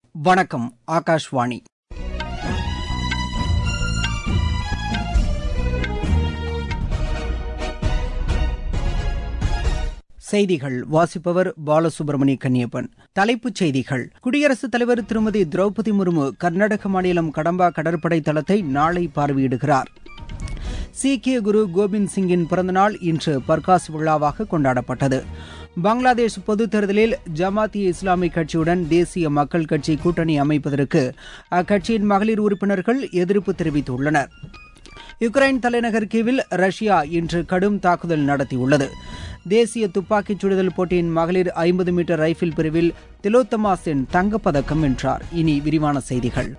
வணக்கம் ஆகாஷ்வாணி செய்திகள் வாசிப்பவர் பாலசுப்ரமணிய கன்னியப்பன் தலைப்புச் செய்திகள் குடியரசுத் தலைவர் திருமதி திரௌபதி முர்மு கர்நாடக மாநிலம் கடம்பா கடற்படை தளத்தை நாளை பார்வையிடுகிறார் சீக்கிய குரு கோபிந்த் சிங்கின் பிறந்தநாள் இன்று பர்காஸ் விழாவாக கொண்டாடப்பட்டது பங்களாதேஷ் பொதுத் தேர்தலில் ஜமாத் இ இஸ்லாமி கட்சியுடன் தேசிய மக்கள் கட்சி கூட்டணி அமைப்பதற்கு அக்கட்சியின் மகளிர் உறுப்பினர்கள் எதிர்ப்பு தெரிவித்துள்ளனர் யுக்ரைன் தலைநகர் கீவில் ரஷ்யா இன்று கடும் தாக்குதல் நடத்தியுள்ளது தேசிய துப்பாக்கிச் சுடுதல் போட்டியின் மகளிர் ஐம்பது மீட்டர் ரைபிள் பிரிவில் திலோத்தமா சென் தங்கப்பதக்கம் வென்றார் இனி விரிவான செய்திகள்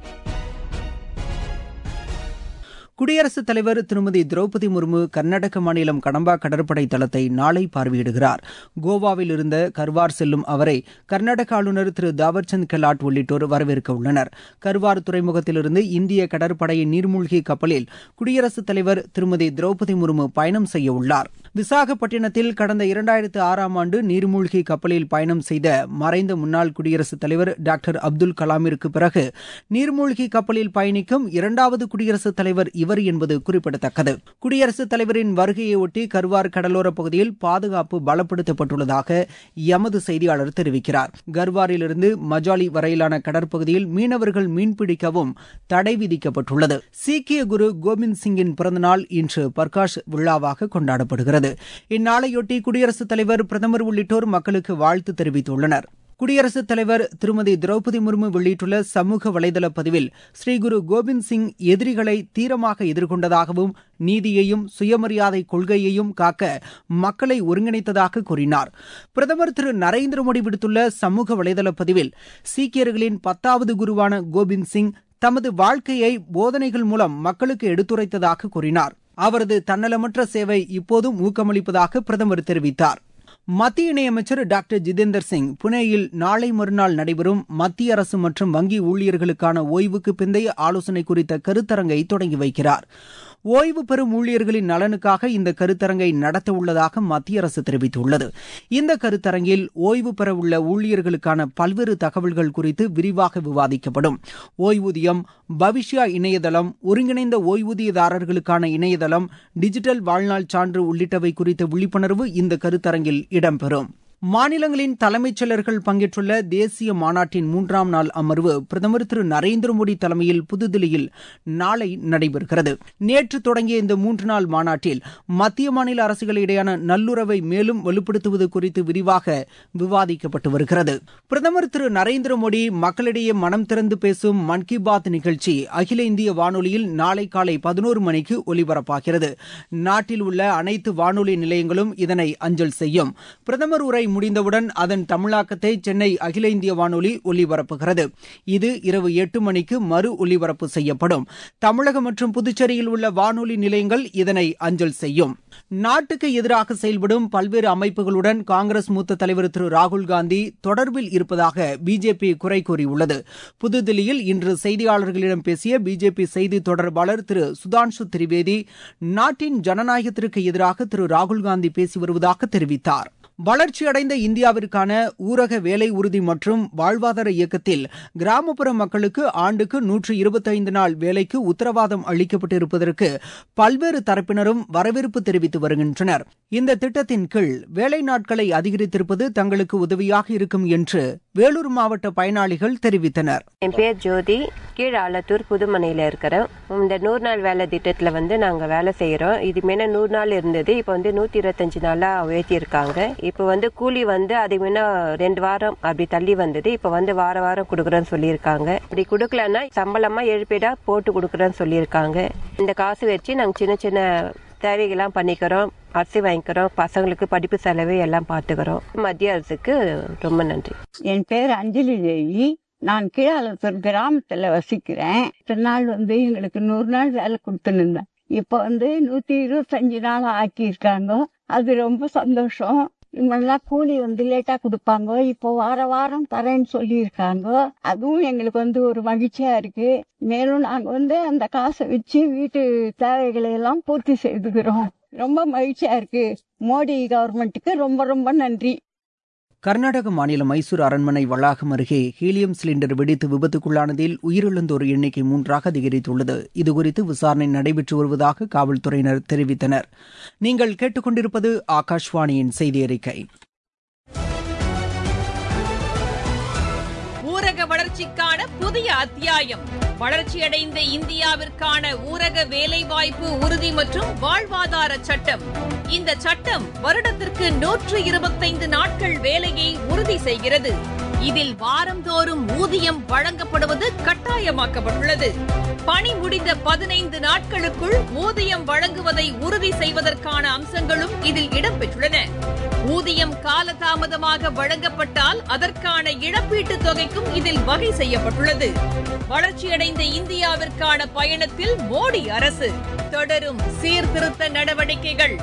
குடியரசுத் தலைவர் திருமதி திரௌபதி முர்மு கர்நாடக மாநிலம் கடம்பா கடற்படை தளத்தை நாளை பார்வையிடுகிறார் கோவாவில் இருந்த கர்வார் செல்லும் அவரை கர்நாடக ஆளுநர் திரு தாவர்சந்த் கெலாட் உள்ளிட்டோர் வரவேற்க உள்ளனர் கர்வார் துறைமுகத்திலிருந்து இந்திய கடற்படையின் நீர்மூழ்கி கப்பலில் குடியரசுத் தலைவர் திருமதி திரௌபதி முர்மு பயணம் செய்ய உள்ளார் விசாகப்பட்டினத்தில் கடந்த இரண்டாயிரத்து ஆறாம் ஆண்டு நீர்மூழ்கி கப்பலில் பயணம் செய்த மறைந்த முன்னாள் குடியரசுத் தலைவர் டாக்டர் அப்துல் கலாமிற்கு பிறகு நீர்மூழ்கி கப்பலில் பயணிக்கும் இரண்டாவது குடியரசுத் தலைவர் இவர் என்பது குறிப்பிடத்தக்கது குடியரசுத் தலைவரின் வருகையொட்டி கர்வார் கடலோரப் பகுதியில் பாதுகாப்பு பலப்படுத்தப்பட்டுள்ளதாக எமது செய்தியாளர் தெரிவிக்கிறார் கர்வாரிலிருந்து மஜாலி வரையிலான கடற்பகுதியில் மீனவர்கள் மீன்பிடிக்கவும் தடை விதிக்கப்பட்டுள்ளது சீக்கிய குரு கோபிந்த் சிங்கின் பிறந்தநாள் இன்று பர்காஷ் விழாவாக கொண்டாடப்படுகிறது இந்நாளையொட்டி குடியரசுத் தலைவர் பிரதமர் உள்ளிட்டோர் மக்களுக்கு வாழ்த்து தெரிவித்துள்ளனர் குடியரசுத் தலைவர் திருமதி திரௌபதி முர்மு வெளியிட்டுள்ள சமூக வலைதள பதிவில் ஸ்ரீ குரு கோபிந்த் சிங் எதிரிகளை தீரமாக எதிர்கொண்டதாகவும் நீதியையும் சுயமரியாதை கொள்கையையும் காக்க மக்களை ஒருங்கிணைத்ததாக கூறினார் பிரதமர் திரு நரேந்திர மோடி விடுத்துள்ள சமூக வலைதள பதிவில் சீக்கியர்களின் பத்தாவது குருவான கோபிந்த் சிங் தமது வாழ்க்கையை போதனைகள் மூலம் மக்களுக்கு எடுத்துரைத்ததாக கூறினார் அவரது தன்னலமற்ற சேவை இப்போதும் ஊக்கமளிப்பதாக பிரதமர் தெரிவித்தார் மத்திய இணையமைச்சர் டாக்டர் ஜிதேந்தர் சிங் புனேயில் நாளை மறுநாள் நடைபெறும் மத்திய அரசு மற்றும் வங்கி ஊழியர்களுக்கான ஓய்வுக்கு பிந்தைய ஆலோசனை குறித்த கருத்தரங்கை தொடங்கி வைக்கிறார் ஓய்வு பெறும் ஊழியர்களின் நலனுக்காக இந்த கருத்தரங்கை நடத்த உள்ளதாக மத்திய அரசு தெரிவித்துள்ளது இந்த கருத்தரங்கில் ஓய்வு பெறவுள்ள ஊழியர்களுக்கான பல்வேறு தகவல்கள் குறித்து விரிவாக விவாதிக்கப்படும் ஓய்வூதியம் பவிஷ்யா இணையதளம் ஒருங்கிணைந்த ஓய்வூதியதாரர்களுக்கான இணையதளம் டிஜிட்டல் வாழ்நாள் சான்று உள்ளிட்டவை குறித்த விழிப்புணர்வு இந்த கருத்தரங்கில் இடம்பெறும் மாநிலங்களின் தலைமைச் செயலர்கள் பங்கேற்றுள்ள தேசிய மாநாட்டின் மூன்றாம் நாள் அமர்வு பிரதமர் திரு நரேந்திர மோடி தலைமையில் புதுதில்லியில் நாளை நடைபெறுகிறது நேற்று தொடங்கிய இந்த மூன்று நாள் மாநாட்டில் மத்திய மாநில அரசுகளிடையான நல்லுறவை மேலும் வலுப்படுத்துவது குறித்து விரிவாக விவாதிக்கப்பட்டு வருகிறது பிரதமர் திரு நரேந்திர மோடி மக்களிடையே மனம் திறந்து பேசும் மன் கி பாத் நிகழ்ச்சி அகில இந்திய வானொலியில் நாளை காலை பதினோரு மணிக்கு ஒலிபரப்பாகிறது நாட்டில் உள்ள அனைத்து வானொலி நிலையங்களும் இதனை அஞ்சல் செய்யும் பிரதமர் உரை முடிந்தவுடன் அதன் தமிழாக்கத்தை சென்னை அகில இந்திய வானொலி ஒலிபரப்புகிறது இது இரவு எட்டு மணிக்கு மறு ஒலிபரப்பு செய்யப்படும் தமிழகம் மற்றும் புதுச்சேரியில் உள்ள வானொலி நிலையங்கள் இதனை அஞ்சல் செய்யும் நாட்டுக்கு எதிராக செயல்படும் பல்வேறு அமைப்புகளுடன் காங்கிரஸ் மூத்த தலைவர் திரு ராகுல் காந்தி தொடர்பில் இருப்பதாக பிஜேபி குறை கூறியுள்ளது புதுதில்லியில் இன்று செய்தியாளர்களிடம் பேசிய பிஜேபி செய்தி தொடர்பாளர் திரு சுதான்ஷு திரிவேதி நாட்டின் ஜனநாயகத்திற்கு எதிராக திரு ராகுல் காந்தி பேசி வருவதாக தெரிவித்தார் வளர்ச்சியடைந்த இந்தியாவிற்கான ஊரக வேலை உறுதி மற்றும் வாழ்வாதார இயக்கத்தில் கிராமப்புற மக்களுக்கு ஆண்டுக்கு நூற்று இருபத்தைந்து நாள் வேலைக்கு உத்தரவாதம் அளிக்கப்பட்டிருப்பதற்கு பல்வேறு தரப்பினரும் வரவேற்பு தெரிவித்து வருகின்றனர் இந்த திட்டத்தின் கீழ் வேலை நாட்களை அதிகரித்திருப்பது தங்களுக்கு உதவியாக இருக்கும் என்று வேலூர் மாவட்ட பயனாளிகள் தெரிவித்தனர் என் பேர் ஜோதி கீழ் ஆலத்தூர் புதுமனையில இருக்கிறோம் இந்த நூறு நாள் வேலை திட்டத்துல வந்து நாங்க வேலை செய்யறோம் இது முன்ன நூறு நாள் இருந்தது இப்ப வந்து நூத்தி இருபத்தஞ்சு நாளா உயர்த்தி இருக்காங்க இப்ப வந்து கூலி வந்து அது முன்ன ரெண்டு வாரம் அப்படி தள்ளி வந்தது இப்ப வந்து வார வாரம் கொடுக்குறேன்னு சொல்லியிருக்காங்க இப்படி கொடுக்கலன்னா சம்பளமா எழுப்பீடா போட்டு கொடுக்குறேன்னு சொல்லியிருக்காங்க இந்த காசு வச்சு நாங்க சின்ன சின்ன தேவைகள்லாம் பண்ணிக்கிறோம் அரிசி வாங்கிக்கிறோம் பசங்களுக்கு படிப்பு செலவு எல்லாம் பார்த்துக்கிறோம் மத்திய அரசுக்கு ரொம்ப நன்றி என் பேர் அஞ்சலி தேவி நான் கீழாலத்தூர் கிராமத்துல வசிக்கிறேன் இத்தனை நாள் வந்து எங்களுக்கு நூறு நாள் வேலை கொடுத்துருந்தேன் இப்ப வந்து நூத்தி இருபத்தஞ்சு நாள் ஆக்கியிருக்காங்க அது ரொம்ப சந்தோஷம் இவங்கெல்லாம் கூலி வந்து லேட்டா கொடுப்பாங்க இப்போ வார வாரம் தரேன்னு சொல்லியிருக்காங்க அதுவும் எங்களுக்கு வந்து ஒரு மகிழ்ச்சியா இருக்கு மேலும் நாங்க வந்து அந்த காசை வச்சு வீட்டு தேவைகளை எல்லாம் பூர்த்தி செய்துக்கிறோம் ரொம்ப மகிழ்ச்சியா இருக்கு மோடி கவர்மெண்ட்டுக்கு ரொம்ப ரொம்ப நன்றி கர்நாடக மாநிலம் மைசூர் அரண்மனை வளாகம் அருகே ஹீலியம் சிலிண்டர் வெடித்து விபத்துக்குள்ளானதில் உயிரிழந்தோர் எண்ணிக்கை மூன்றாக அதிகரித்துள்ளது இதுகுறித்து விசாரணை நடைபெற்று வருவதாக காவல்துறையினர் தெரிவித்தனர் நீங்கள் கேட்டுக்கொண்டிருப்பது ஆகாஷ்வாணியின் செய்தி அறிக்கை ஊரக வளர்ச்சிக்கான புதிய அத்தியாயம் வளர்ச்சியடைந்த இந்தியாவிற்கான ஊரக வேலைவாய்ப்பு உறுதி மற்றும் வாழ்வாதார சட்டம் இந்த சட்டம் வருடத்திற்கு நூற்று இருபத்தைந்து நாட்கள் வேலையை உறுதி செய்கிறது இதில் வாரந்தோறும் ஊதியம் வழங்கப்படுவது கட்டாயமாக்கப்பட்டுள்ளது பணி முடிந்த பதினைந்து நாட்களுக்குள் ஊதியம் வழங்குவதை உறுதி செய்வதற்கான அம்சங்களும் இதில் இடம்பெற்றுள்ளன ஊதியம் காலதாமதமாக வழங்கப்பட்டால் அதற்கான இழப்பீட்டுத் தொகைக்கும் இதில் வகை செய்யப்பட்டுள்ளது வளர்ச்சியடைந்த இந்தியாவிற்கான பயணத்தில் மோடி அரசு தொடரும் சீர்திருத்த நடவடிக்கைகள்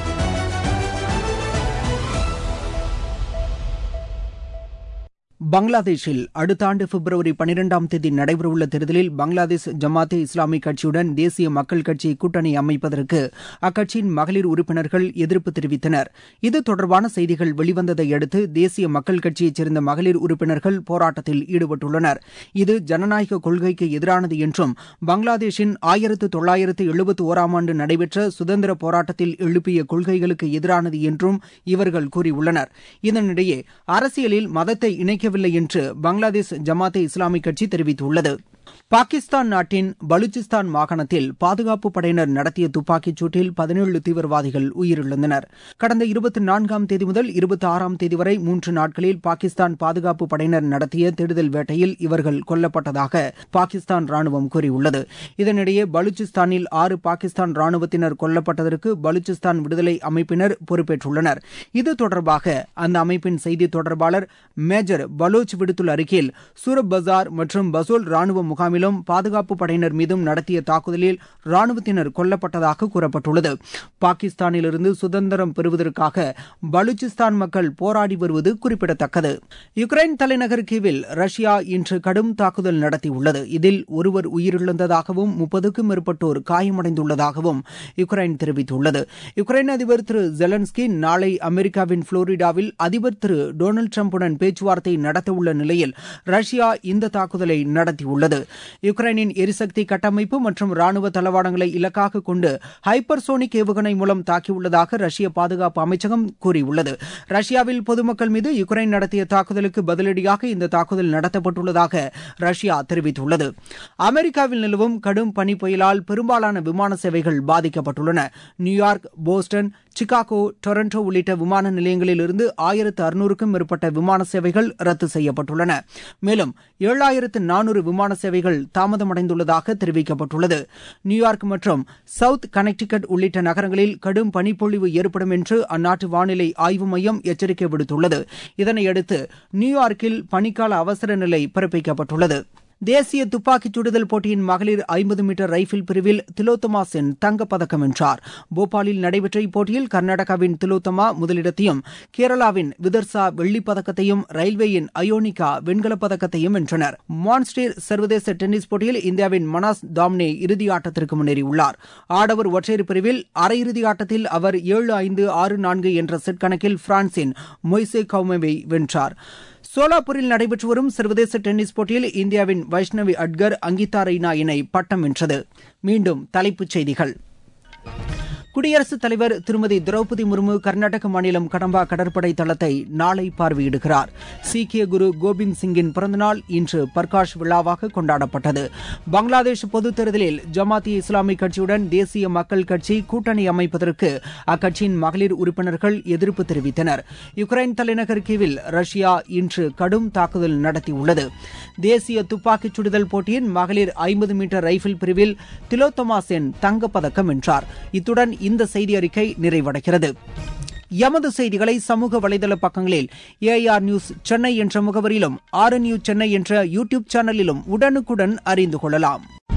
பங்களாதேஷில் அடுத்த ஆண்டு பிப்ரவரி பனிரெண்டாம் தேதி நடைபெறவுள்ள தேர்தலில் பங்களாதேஷ் ஜமாத்தே இஸ்லாமிக் கட்சியுடன் தேசிய மக்கள் கட்சி கூட்டணி அமைப்பதற்கு அக்கட்சியின் மகளிர் உறுப்பினர்கள் எதிர்ப்பு தெரிவித்தனர் இது தொடர்பான செய்திகள் வெளிவந்ததை அடுத்து தேசிய மக்கள் கட்சியைச் சேர்ந்த மகளிர் உறுப்பினர்கள் போராட்டத்தில் ஈடுபட்டுள்ளனர் இது ஜனநாயக கொள்கைக்கு எதிரானது என்றும் பங்களாதேஷின் ஆயிரத்து தொள்ளாயிரத்து எழுபத்தி ஓராம் ஆண்டு நடைபெற்ற சுதந்திர போராட்டத்தில் எழுப்பிய கொள்கைகளுக்கு எதிரானது என்றும் இவர்கள் கூறியுள்ளனர் இதனிடையே அரசியலில் மதத்தை இணைக்க இணைக்கவில்லை என்று பங்களாதேஷ் ஜமாத்தே இஸ்லாமிக் கட்சி தெரிவித்துள்ளது பாகிஸ்தான் நாட்டின் பலுச்சிஸ்தான் மாகாணத்தில் பாதுகாப்பு படையினர் நடத்திய துப்பாக்கிச் சூட்டில் பதினேழு தீவிரவாதிகள் உயிரிழந்தனர் கடந்த இருபத்தி நான்காம் தேதி முதல் இருபத்தி ஆறாம் தேதி வரை மூன்று நாட்களில் பாகிஸ்தான் பாதுகாப்பு படையினர் நடத்திய தேடுதல் வேட்டையில் இவர்கள் கொல்லப்பட்டதாக பாகிஸ்தான் ராணுவம் கூறியுள்ளது இதனிடையே பலுச்சிஸ்தானில் ஆறு பாகிஸ்தான் ராணுவத்தினர் கொல்லப்பட்டதற்கு பலுச்சிஸ்தான் விடுதலை அமைப்பினர் பொறுப்பேற்றுள்ளனர் இது தொடர்பாக அந்த அமைப்பின் செய்தி தொடர்பாளர் மேஜர் பலோச் விடுத்துள்ள அறிக்கையில் சூரப் பசார் மற்றும் பசோல் ராணுவ முகாமிலும் பாதுகாப்பு படையினர் மீதும் நடத்திய தாக்குதலில் ராணுவத்தினர் கொல்லப்பட்டதாக கூறப்பட்டுள்ளது பாகிஸ்தானிலிருந்து சுதந்திரம் பெறுவதற்காக பலுச்சிஸ்தான் மக்கள் போராடி வருவது குறிப்பிடத்தக்கது யுக்ரைன் தலைநகர் கீவில் ரஷ்யா இன்று கடும் தாக்குதல் நடத்தியுள்ளது இதில் ஒருவர் உயிரிழந்ததாகவும் முப்பதுக்கும் மேற்பட்டோர் காயமடைந்துள்ளதாகவும் யுக்ரைன் தெரிவித்துள்ளது யுக்ரைன் அதிபர் திரு ஜெலன்ஸ்கி நாளை அமெரிக்காவின் புளோரிடாவில் அதிபர் திரு டொனால்டு டிரம்புடன் பேச்சுவார்த்தை நடத்தவுள்ள நிலையில் ரஷ்யா இந்த தாக்குதலை நடத்தியுள்ளது யுக்ரைனின் எரிசக்தி கட்டமைப்பு மற்றும் ராணுவ தளவாடங்களை இலக்காக கொண்டு ஹைப்பர்சோனிக் ஏவுகணை மூலம் தாக்கியுள்ளதாக ரஷ்ய பாதுகாப்பு அமைச்சகம் கூறியுள்ளது ரஷ்யாவில் பொதுமக்கள் மீது யுக்ரைன் நடத்திய தாக்குதலுக்கு பதிலடியாக இந்த தாக்குதல் நடத்தப்பட்டுள்ளதாக ரஷ்யா தெரிவித்துள்ளது அமெரிக்காவில் நிலவும் கடும் பனி புயலால் பெரும்பாலான விமான சேவைகள் பாதிக்கப்பட்டுள்ளன நியூயார்க் போஸ்டன் சிகாகோ டொரண்டோ உள்ளிட்ட விமான நிலையங்களில் இருந்து ஆயிரத்து அறுநூறுக்கும் மேற்பட்ட விமான சேவைகள் ரத்து செய்யப்பட்டுள்ளன மேலும் ஏழாயிரத்து நானூறு விமான சேவைகள் தாமதமடைந்துள்ளதாக தெரிவிக்கப்பட்டுள்ளது நியூயார்க் மற்றும் சவுத் கனெக்டிகட் உள்ளிட்ட நகரங்களில் கடும் பனிப்பொழிவு ஏற்படும் என்று அந்நாட்டு வானிலை ஆய்வு மையம் எச்சரிக்கை விடுத்துள்ளது இதனையடுத்து நியூயார்க்கில் பனிக்கால அவசர நிலை பிறப்பிக்கப்பட்டுள்ளது தேசிய துப்பாக்கிச் சுடுதல் போட்டியின் மகளிர் ஐம்பது மீட்டர் ரைபிள் பிரிவில் திலோத்தமா சென் தங்கப்பதக்கம் வென்றார் போபாலில் நடைபெற்ற இப்போட்டியில் கர்நாடகாவின் திலோத்தமா முதலிடத்தையும் கேரளாவின் விதர்சா வெள்ளிப் பதக்கத்தையும் ரயில்வேயின் அயோனிகா வெண்கலப் பதக்கத்தையும் வென்றனர் மான்ஸ்டர் சர்வதேச டென்னிஸ் போட்டியில் இந்தியாவின் மனாஸ் தாம்னே இறுதி ஆட்டத்திற்கு முன்னேறியுள்ளார் ஆடவர் ஒற்றையர் பிரிவில் அரையிறுதி ஆட்டத்தில் அவர் ஏழு ஐந்து ஆறு நான்கு என்ற செட் கணக்கில் பிரான்சின் மொய்சே கவுமேவை வென்றார் சோலாப்பூரில் நடைபெற்று வரும் சர்வதேச டென்னிஸ் போட்டியில் இந்தியாவின் வைஷ்ணவி அட்கர் அங்கிதா ரெய்னா இணை பட்டம் வென்றது மீண்டும் தலைப்புச் செய்திகள் குடியரசுத் தலைவர் திருமதி திரௌபதி முர்மு கர்நாடக மாநிலம் கடம்பா கடற்படை தளத்தை நாளை பார்வையிடுகிறார் சீக்கிய குரு கோபிந்த் சிங்கின் பிறந்தநாள் இன்று பர்காஷ் விழாவாக கொண்டாடப்பட்டது பங்களாதேஷ் பொதுத் தேர்தலில் ஜமாத் இஸ்லாமிக் கட்சியுடன் தேசிய மக்கள் கட்சி கூட்டணி அமைப்பதற்கு அக்கட்சியின் மகளிர் உறுப்பினர்கள் எதிர்ப்பு தெரிவித்தனர் யுக்ரைன் தலைநகர் கீவில் ரஷ்யா இன்று கடும் தாக்குதல் நடத்தியுள்ளது தேசிய துப்பாக்கிச் சுடுதல் போட்டியின் மகளிர் ஐம்பது மீட்டர் ரைபிள் பிரிவில் திலோத்தமா சென் தங்கப்பதக்கம் வென்றார் இத்துடன் இந்த செய்தி அறிக்கை நிறைவடைகிறது எமது செய்திகளை சமூக வலைதள பக்கங்களில் ஏஆர் நியூஸ் சென்னை என்ற முகவரியிலும் ஆர் நியூஸ் சென்னை என்ற யூடியூப் சேனலிலும் உடனுக்குடன் அறிந்து கொள்ளலாம்